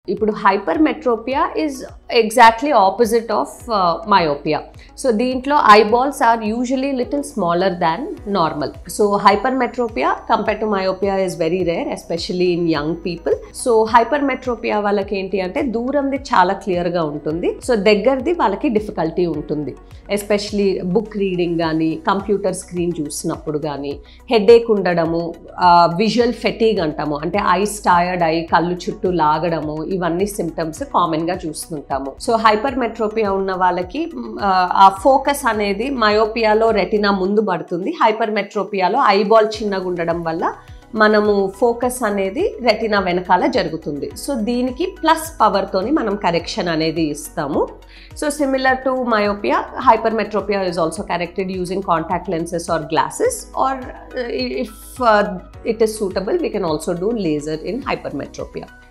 ఇప్పుడు hypermetropia is exactly opposite of myopia so దీంట్లో eyeballs are usually little smaller than normal so hypermetropia compare to myopia is very rare especially in young people so hypermetropia వాళ్ళకి ఏంటి అంటే దూరంది చాలా క్లియర్గా ఉంటుంది so దగ్గరది వాళ్ళకి difficulty ఉంటుంది especially book reading కానీ కంప్యూటర్ స్క్రీన్ చూసినప్పుడు కానీ హెడేక్ ఉండడము విజువల్ ఫెటీగ్ అంటాము అంటే ఐస్ టయర్డ్ అయి కళ్ళు చుట్టూ లాగడము ఇవన్నీ సిమ్టమ్స్ కామన్గా చూస్తుంటాము సో హైపర్ మెట్రోపియా ఉన్న వాళ్ళకి మ్, ఆ, ఆ ఫోకస్ అనేది మయోపియాలో రెటినా ముందు పడుతుంది హైపర్ మెట్రోపియాలో ఐబాల్ చిన్నగా ఉండడం వల్ల మనము ఫోకస్ అనేది రెటినా వెనకాల జరుగుతుంది సో దీనికి ప్లస్ పవర్తోని మనం కరెక్షన్ అనేది ఇస్తాము so similar to myopia hypermetropia is also corrected using contact lenses or glasses or if it is suitable we can also do laser in hyper మెట్రోపియా